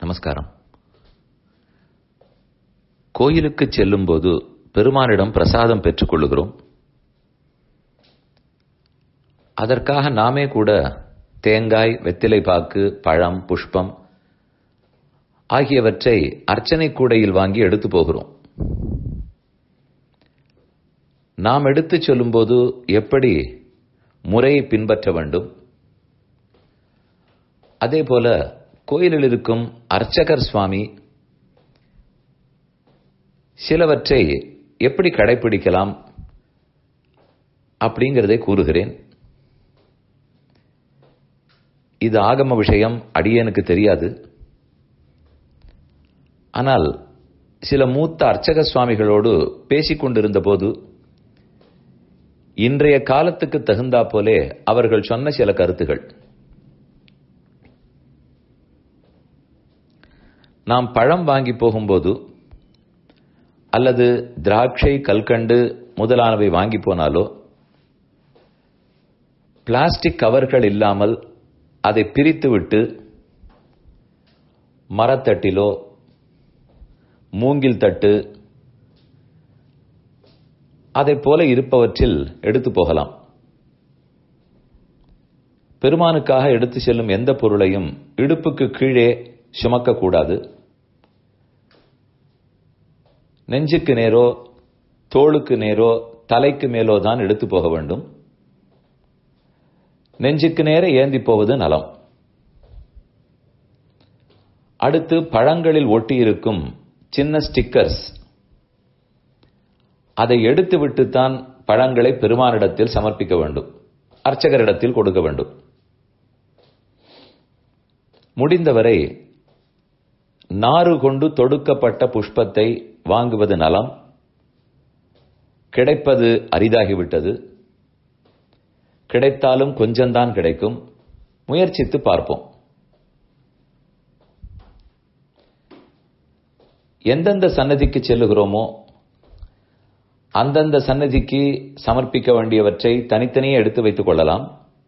நமஸ்காரம் கோயிலுக்கு செல்லும்போது பெருமானிடம் பிரசாதம் பெற்றுக் கொள்ளுகிறோம் அதற்காக நாமே கூட தேங்காய் வெத்திலை பாக்கு பழம் புஷ்பம் ஆகியவற்றை அர்ச்சனை கூடையில் வாங்கி எடுத்து போகிறோம் நாம் எடுத்துச் சொல்லும்போது எப்படி முறையை பின்பற்ற வேண்டும் அதே போல கோயிலில் இருக்கும் அர்ச்சகர் சுவாமி சிலவற்றை எப்படி கடைபிடிக்கலாம் அப்படிங்கிறதை கூறுகிறேன் இது ஆகம விஷயம் அடியனுக்கு தெரியாது ஆனால் சில மூத்த அர்ச்சக சுவாமிகளோடு பேசிக் கொண்டிருந்த போது இன்றைய காலத்துக்கு தகுந்தா போலே அவர்கள் சொன்ன சில கருத்துகள் நாம் பழம் வாங்கி போகும்போது அல்லது திராட்சை கல்கண்டு முதலானவை வாங்கி போனாலோ பிளாஸ்டிக் கவர்கள் இல்லாமல் அதை பிரித்துவிட்டு மரத்தட்டிலோ மூங்கில் தட்டு அதை போல இருப்பவற்றில் எடுத்து போகலாம் பெருமானுக்காக எடுத்து செல்லும் எந்த பொருளையும் இடுப்புக்கு கீழே சுமக்கக்கூடாது நெஞ்சுக்கு நேரோ தோளுக்கு நேரோ தலைக்கு மேலோ தான் எடுத்து போக வேண்டும் நெஞ்சுக்கு நேர ஏந்தி போவது நலம் அடுத்து பழங்களில் ஒட்டியிருக்கும் சின்ன ஸ்டிக்கர்ஸ் அதை எடுத்துவிட்டுத்தான் பழங்களை பெருமானிடத்தில் சமர்ப்பிக்க வேண்டும் அர்ச்சகரிடத்தில் கொடுக்க வேண்டும் முடிந்தவரை நாறு கொண்டு தொடுக்கப்பட்ட புஷ்பத்தை வாங்குவது நலம் கிடைப்பது அரிதாகிவிட்டது கிடைத்தாலும் கொஞ்சம்தான் கிடைக்கும் முயற்சித்து பார்ப்போம் எந்தெந்த சன்னதிக்கு செல்லுகிறோமோ அந்தந்த சன்னதிக்கு சமர்ப்பிக்க வேண்டியவற்றை தனித்தனியே எடுத்து வைத்துக் கொள்ளலாம்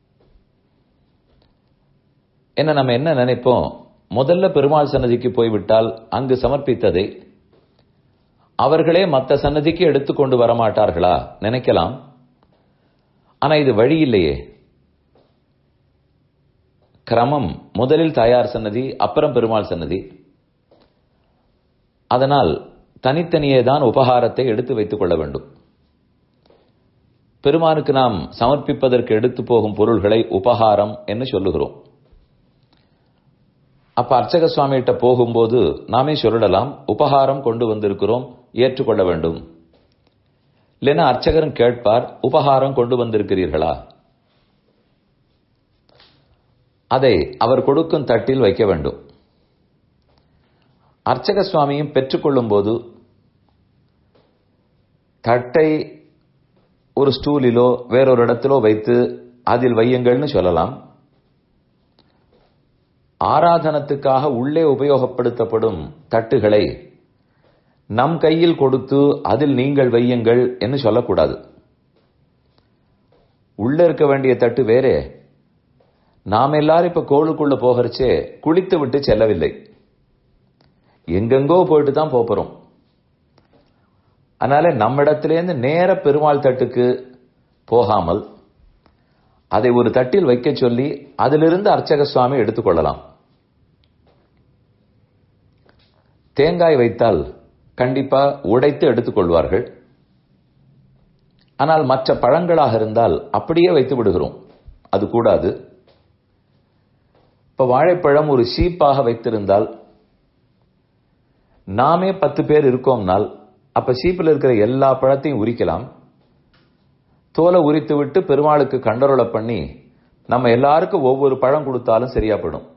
என்ன நம்ம என்ன நினைப்போம் முதல்ல பெருமாள் சன்னதிக்கு போய்விட்டால் அங்கு சமர்ப்பித்ததை அவர்களே மற்ற சன்னதிக்கு எடுத்துக்கொண்டு வரமாட்டார்களா நினைக்கலாம் ஆனா இது வழி இல்லையே கிரமம் முதலில் தாயார் சன்னதி அப்புறம் பெருமாள் சன்னதி அதனால் தனித்தனியே தான் உபகாரத்தை எடுத்து வைத்துக் கொள்ள வேண்டும் பெருமானுக்கு நாம் சமர்ப்பிப்பதற்கு எடுத்து போகும் பொருள்களை உபகாரம் என்று சொல்லுகிறோம் அப்ப அர்ச்சக சுவாமிகிட்ட போகும்போது நாமே சொல்லலாம் உபகாரம் கொண்டு வந்திருக்கிறோம் ஏற்றுக்கொள்ள வேண்டும் இல்லைன்னா அர்ச்சகரும் கேட்பார் உபகாரம் கொண்டு வந்திருக்கிறீர்களா அதை அவர் கொடுக்கும் தட்டில் வைக்க வேண்டும் அர்ச்சக சுவாமியும் பெற்றுக்கொள்ளும் போது தட்டை ஒரு ஸ்டூலிலோ வேறொரு இடத்திலோ வைத்து அதில் வையுங்கள்னு சொல்லலாம் ஆராதனத்துக்காக உள்ளே உபயோகப்படுத்தப்படும் தட்டுகளை நம் கையில் கொடுத்து அதில் நீங்கள் வையுங்கள் என்று சொல்லக்கூடாது உள்ள இருக்க வேண்டிய தட்டு வேறே நாம் எல்லாரும் இப்ப கோளுக்குள்ள போகிறச்சே குளித்து விட்டு செல்லவில்லை எங்கெங்கோ போயிட்டு தான் போறோம் அதனால நம்மிடத்திலேருந்து நேர பெருமாள் தட்டுக்கு போகாமல் அதை ஒரு தட்டில் வைக்க சொல்லி அதிலிருந்து அர்ச்சக சுவாமி எடுத்துக்கொள்ளலாம் தேங்காய் வைத்தால் கண்டிப்பா உடைத்து எடுத்துக்கொள்வார்கள் ஆனால் மற்ற பழங்களாக இருந்தால் அப்படியே வைத்து விடுகிறோம் அது கூடாது இப்ப வாழைப்பழம் ஒரு சீப்பாக வைத்திருந்தால் நாமே பத்து பேர் இருக்கோம்னால் அப்ப சீப்பில் இருக்கிற எல்லா பழத்தையும் உரிக்கலாம் தோலை உரித்து விட்டு பெருமாளுக்கு கண்டரோலை பண்ணி நம்ம எல்லாருக்கும் ஒவ்வொரு பழம் கொடுத்தாலும் சரியாப்படும்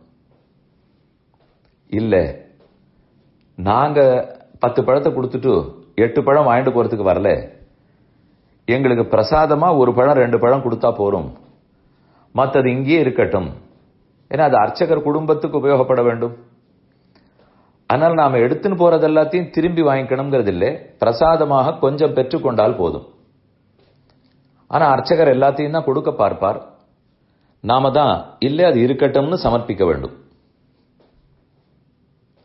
இல்ல நாங்க பத்து பழத்தை கொடுத்துட்டு எட்டு பழம் வாங்கிட்டு போறதுக்கு வரல எங்களுக்கு பிரசாதமா ஒரு பழம் ரெண்டு பழம் கொடுத்தா போறோம் மற்றது இங்கேயே இருக்கட்டும் ஏன்னா அது அர்ச்சகர் குடும்பத்துக்கு உபயோகப்பட வேண்டும் ஆனால் நாம எடுத்துன்னு போறது எல்லாத்தையும் திரும்பி வாங்கிக்கணுங்கிறது இல்லை பிரசாதமாக கொஞ்சம் பெற்றுக்கொண்டால் போதும் ஆனா அர்ச்சகர் எல்லாத்தையும் தான் கொடுக்க பார்ப்பார் நாம தான் இல்லை அது இருக்கட்டும்னு சமர்ப்பிக்க வேண்டும்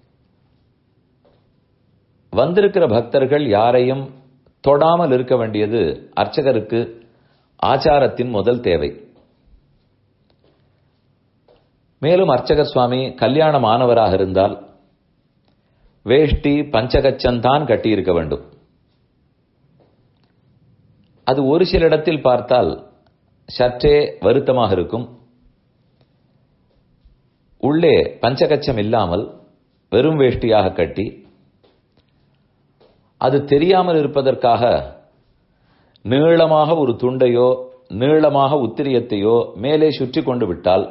வந்திருக்கிற பக்தர்கள் யாரையும் தொடாமல் இருக்க வேண்டியது அர்ச்சகருக்கு ஆச்சாரத்தின் முதல் தேவை மேலும் அர்ச்சகர் சுவாமி கல்யாணமானவராக இருந்தால் வேஷ்டி பஞ்சகச்சந்தான் கட்டியிருக்க வேண்டும் அது ஒரு சில இடத்தில் பார்த்தால் சற்றே வருத்தமாக இருக்கும் உள்ளே பஞ்சகச்சம் இல்லாமல் வெறும் வேஷ்டியாக கட்டி அது தெரியாமல் இருப்பதற்காக நீளமாக ஒரு துண்டையோ நீளமாக உத்திரியத்தையோ மேலே சுற்றி கொண்டு விட்டால்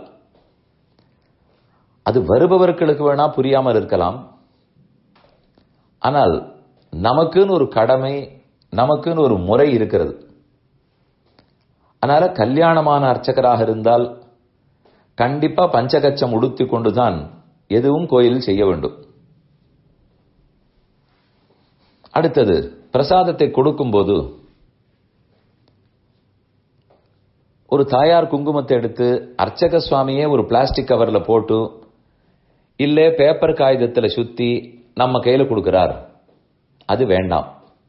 அது வருபவர்களுக்கு வேணா புரியாமல் இருக்கலாம் ஆனால் நமக்குன்னு ஒரு கடமை நமக்குன்னு ஒரு முறை இருக்கிறது அதனால கல்யாணமான அர்ச்சகராக இருந்தால் கண்டிப்பா பஞ்சகச்சம் உடுத்தி கொண்டுதான் எதுவும் கோயிலில் செய்ய வேண்டும் அடுத்தது பிரசாதத்தை கொடுக்கும்போது ஒரு தாயார் குங்குமத்தை எடுத்து அர்ச்சக சுவாமியே ஒரு பிளாஸ்டிக் கவர்ல போட்டு இல்ல பேப்பர் காகிதத்துல சுத்தி நம்ம கையில கொடுக்கிறார் அது வேண்டாம்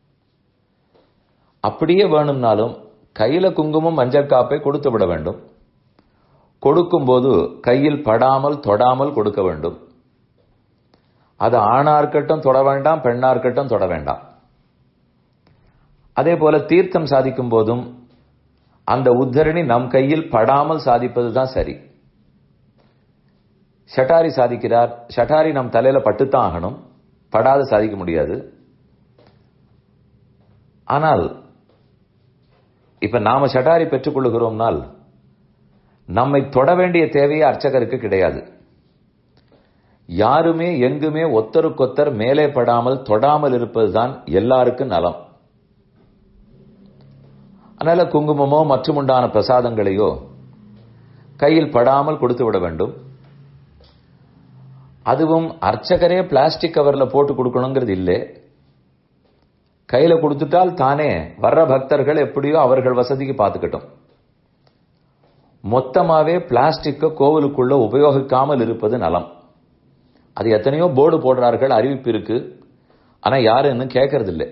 அப்படியே வேணும்னாலும் கையில குங்குமம் மஞ்சள் காப்பை கொடுத்து விட வேண்டும் கொடுக்கும்போது கையில் படாமல் தொடாமல் கொடுக்க வேண்டும் அது ஆணா இருக்கட்டும் தொட வேண்டாம் பெண்ணா இருக்கட்டும் தொட வேண்டாம் அதே போல தீர்த்தம் சாதிக்கும் போதும் அந்த உத்தரணி நம் கையில் படாமல் சாதிப்பதுதான் சரி ஷட்டாரி சாதிக்கிறார் ஷட்டாரி நம் தலையில பட்டுத்தான் ஆகணும் படாது சாதிக்க முடியாது ஆனால் இப்ப நாம ஷட்டாரி பெற்றுக் கொள்ளுகிறோம்னால் நம்மை தொட வேண்டிய தேவையே அர்ச்சகருக்கு கிடையாது யாருமே எங்குமே ஒத்தருக்கொத்தர் மேலே படாமல் தொடாமல் இருப்பதுதான் எல்லாருக்கும் நலம் அதனால குங்குமமோ மற்றும் உண்டான பிரசாதங்களையோ கையில் படாமல் கொடுத்து விட வேண்டும் அதுவும் அர்ச்சகரே பிளாஸ்டிக் கவர்ல போட்டு கொடுக்கணுங்கிறது இல்லை கையில கொடுத்துட்டால் தானே வர்ற பக்தர்கள் எப்படியோ அவர்கள் வசதிக்கு பார்த்துக்கட்டும் மொத்தமாவே பிளாஸ்டிக்க கோவிலுக்குள்ள உபயோகிக்காமல் இருப்பது நலம் அது எத்தனையோ போர்டு போடுறார்கள் அறிவிப்பு இருக்கு ஆனா யாரும் இன்னும் கேட்கறது இல்லை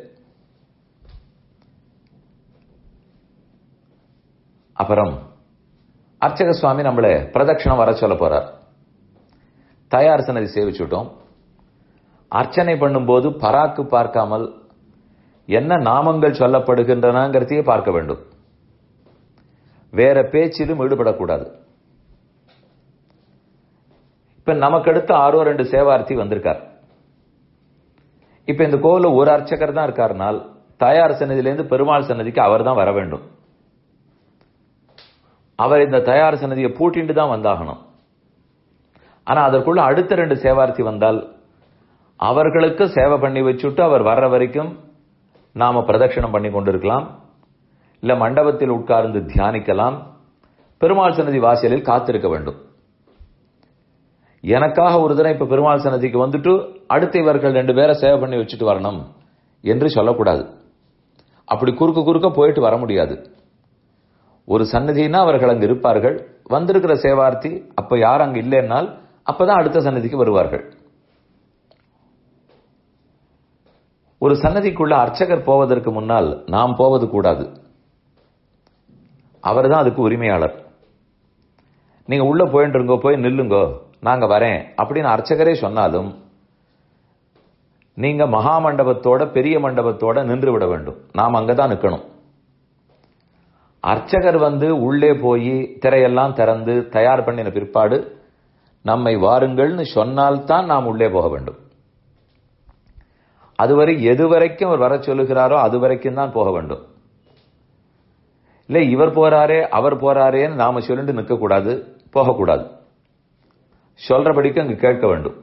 அப்புறம் அர்ச்சக சுவாமி நம்மளை பிரதட்சணம் வர சொல்ல போறார் தயார் சன்னதி சேவிச்சுட்டோம் அர்ச்சனை பண்ணும்போது பராக்கு பார்க்காமல் என்ன நாமங்கள் சொல்லப்படுகின்றனங்கிறதையே பார்க்க வேண்டும் வேற பேச்சிலும் ஈடுபடக்கூடாது இப்ப நமக்கு அடுத்து ஆறோ ரெண்டு சேவார்த்தி வந்திருக்கார் இப்ப இந்த கோவில ஒரு அர்ச்சகர் தான் இருக்காருனால் தயார் சன்னதியிலேருந்து பெருமாள் சன்னதிக்கு அவர் தான் வர வேண்டும் அவர் இந்த தயார் சன்னதியை பூட்டிட்டு தான் வந்தாகணும் ஆனா அதற்குள்ள அடுத்த ரெண்டு சேவார்த்தி வந்தால் அவர்களுக்கு சேவை பண்ணி வச்சுட்டு அவர் வர்ற வரைக்கும் நாம பிரதட்சணம் பண்ணி கொண்டிருக்கலாம் இல்ல மண்டபத்தில் உட்கார்ந்து தியானிக்கலாம் பெருமாள் சன்னதி வாசலில் காத்திருக்க வேண்டும் எனக்காக ஒரு தினம் இப்ப பெருமாள் சன்னதிக்கு வந்துட்டு அடுத்த இவர்கள் ரெண்டு பேரை சேவை பண்ணி வச்சுட்டு வரணும் என்று சொல்லக்கூடாது அப்படி குறுக்க குறுக்க போயிட்டு வர முடியாது ஒரு சன்னதினா அவர்கள் அங்கு இருப்பார்கள் வந்திருக்கிற சேவார்த்தி அப்ப யார் அங்கு இல்லைன்னால் அப்பதான் அடுத்த சன்னதிக்கு வருவார்கள் ஒரு சன்னதிக்குள்ள அர்ச்சகர் போவதற்கு முன்னால் நாம் போவது கூடாது அவர் தான் அதுக்கு உரிமையாளர் நீங்க உள்ள போயிட்டு இருங்கோ போய் நில்லுங்கோ நாங்க வரேன் அப்படின்னு அர்ச்சகரே சொன்னாலும் நீங்க மகா மண்டபத்தோட பெரிய மண்டபத்தோட நின்று விட வேண்டும் நாம் அங்கதான் நிக்கணும் அர்ச்சகர் வந்து உள்ளே போய் திரையெல்லாம் திறந்து தயார் பண்ணின பிற்பாடு நம்மை வாருங்கள்னு சொன்னால்தான் நாம் உள்ளே போக வேண்டும் அதுவரை எது வரைக்கும் அவர் வர சொல்லுகிறாரோ அது வரைக்கும் தான் போக வேண்டும் இல்ல இவர் போறாரே அவர் போறாரேன்னு நாம சொல்லிட்டு நிற்க கூடாது போகக்கூடாது சொல்றபடிக்கு அங்கு கேட்க வேண்டும்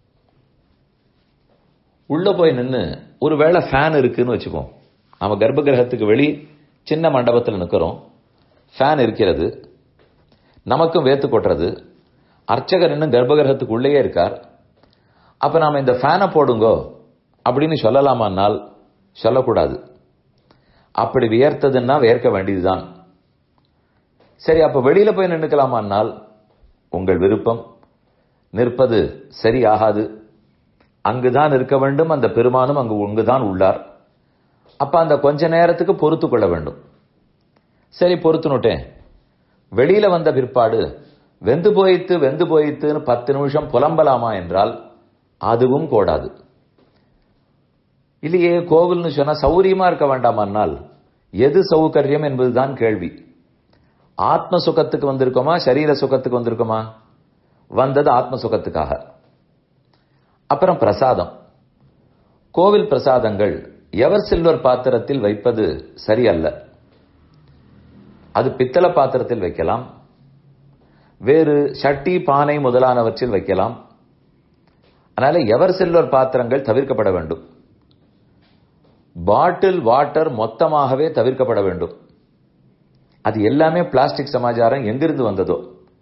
உள்ள போய் நின்று ஒருவேளை ஃபேன் இருக்குன்னு வச்சுப்போம் நம்ம கர்ப்ப கிரகத்துக்கு வெளி சின்ன மண்டபத்தில் நிற்கிறோம் ஃபேன் இருக்கிறது நமக்கும் வேத்து கொட்டுறது அர்ச்சகர் இன்னும் கர்ப்பகிரகத்துக்கு உள்ளேயே இருக்கார் அப்ப நாம இந்த ஃபேனை போடுங்கோ அப்படின்னு சொல்லலாமானால் சொல்லக்கூடாது அப்படி வியர்த்ததுன்னா வியர்க்க வேண்டியதுதான் சரி அப்ப வெளியில போய் நின்றுக்கலாமானால் உங்கள் விருப்பம் நிற்பது சரியாகாது அங்குதான் இருக்க வேண்டும் அந்த பெருமானும் அங்கு அங்குதான் உள்ளார் அப்ப அந்த கொஞ்ச நேரத்துக்கு பொறுத்து கொள்ள வேண்டும் சரி பொறுத்துனுட்டேன் வெளியில வந்த பிற்பாடு வெந்து போயித்து வெந்து போயித்துன்னு பத்து நிமிஷம் புலம்பலாமா என்றால் அதுவும் கூடாது இல்லையே கோவில்னு சொன்னா சௌரியமா இருக்க வேண்டாமானால் எது சௌகரியம் என்பதுதான் கேள்வி ஆத்ம சுகத்துக்கு வந்திருக்கோமா சரீர சுகத்துக்கு வந்திருக்கோமா வந்தது ஆத்ம சுகத்துக்காக அப்புறம் பிரசாதம் கோவில் பிரசாதங்கள் எவர் சில்வர் பாத்திரத்தில் வைப்பது சரியல்ல அது பித்தளை பாத்திரத்தில் வைக்கலாம் வேறு சட்டி பானை முதலானவற்றில் வைக்கலாம் அதனால எவர் சில்வர் பாத்திரங்கள் தவிர்க்கப்பட வேண்டும் பாட்டில் வாட்டர் மொத்தமாகவே தவிர்க்கப்பட வேண்டும் அது எல்லாமே பிளாஸ்டிக் சமாச்சாரம் எங்கிருந்து வந்ததோ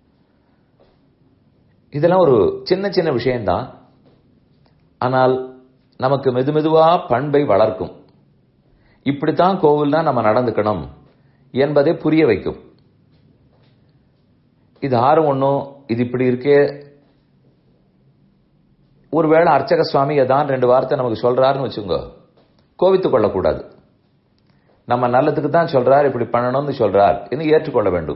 இதெல்லாம் ஒரு சின்ன சின்ன விஷயம்தான் ஆனால் நமக்கு மெதுமெதுவா பண்பை வளர்க்கும் இப்படித்தான் கோவில்னா நம்ம நடந்துக்கணும் என்பதை புரிய வைக்கும் இது ஆறும் ஒன்றும் இது இப்படி இருக்கே ஒருவேளை அர்ச்சக சுவாமி ஏதான் ரெண்டு வார்த்தை நமக்கு சொல்றாருன்னு வச்சுங்க கோவித்துக் கொள்ளக்கூடாது நம்ம நல்லதுக்கு தான் சொல்றார் இப்படி பண்ணணும்னு சொல்றார் என்று ஏற்றுக்கொள்ள வேண்டும்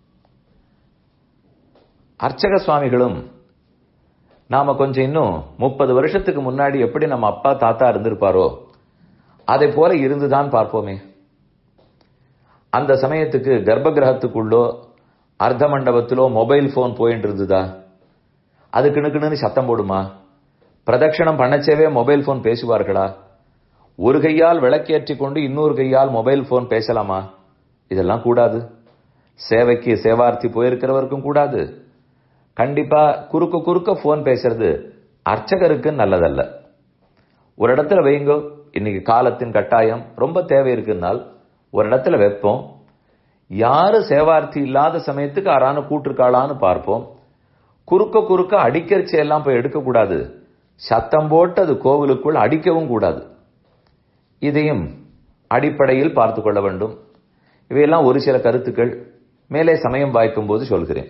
அர்ச்சக சுவாமிகளும் நாம கொஞ்சம் இன்னும் முப்பது வருஷத்துக்கு முன்னாடி எப்படி நம்ம அப்பா தாத்தா இருந்திருப்பாரோ அதை போல இருந்துதான் பார்ப்போமே அந்த சமயத்துக்கு கர்ப்ப கிரகத்துக்குள்ளோ அர்த்த மண்டபத்திலோ மொபைல் போன் போயிட்டு இருந்ததா அது கிணுக்கிணுன்னு சத்தம் போடுமா பிரதட்சணம் பண்ணச்சேவே மொபைல் போன் பேசுவார்களா ஒரு கையால் விளக்கேற்றி கொண்டு இன்னொரு கையால் மொபைல் போன் பேசலாமா இதெல்லாம் கூடாது சேவைக்கு சேவார்த்தி போயிருக்கிறவருக்கும் கூடாது கண்டிப்பா குறுக்க குறுக்க போன் பேசுறது அர்ச்சகருக்கு நல்லதல்ல ஒரு இடத்துல வைங்கோ இன்னைக்கு காலத்தின் கட்டாயம் ரொம்ப தேவை இருக்குன்னால் ஒரு இடத்துல வைப்போம் யாரு சேவார்த்தி இல்லாத சமயத்துக்கு யாரானு கூட்டிருக்காளான்னு பார்ப்போம் குறுக்க குறுக்க அடிக்கரிச்சி எல்லாம் போய் எடுக்கக்கூடாது சத்தம் போட்டு அது கோவிலுக்குள் அடிக்கவும் கூடாது இதையும் அடிப்படையில் பார்த்து கொள்ள வேண்டும் இவையெல்லாம் ஒரு சில கருத்துக்கள் மேலே சமயம் வாய்க்கும் போது சொல்கிறேன்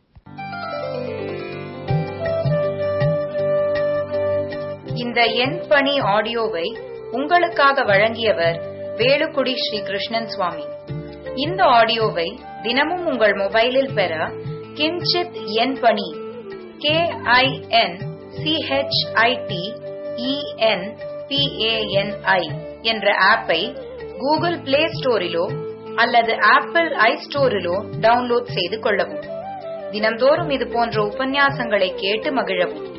இந்த எண் பணி ஆடியோவை உங்களுக்காக வழங்கியவர் வேலுக்குடி ஸ்ரீ கிருஷ்ணன் சுவாமி இந்த ஆடியோவை தினமும் உங்கள் மொபைலில் பெற கிஞ்சித் எண் பணி கே ஐ என் சிஹெச்ஐடி இஎன் பிஏஎன்ஐ என்ற ஆப்பை கூகுள் பிளே ஸ்டோரிலோ அல்லது ஆப்பிள் ஐ ஸ்டோரிலோ டவுன்லோட் செய்து கொள்ளவும் தினம்தோறும் இது போன்ற உபன்யாசங்களை கேட்டு மகிழவும்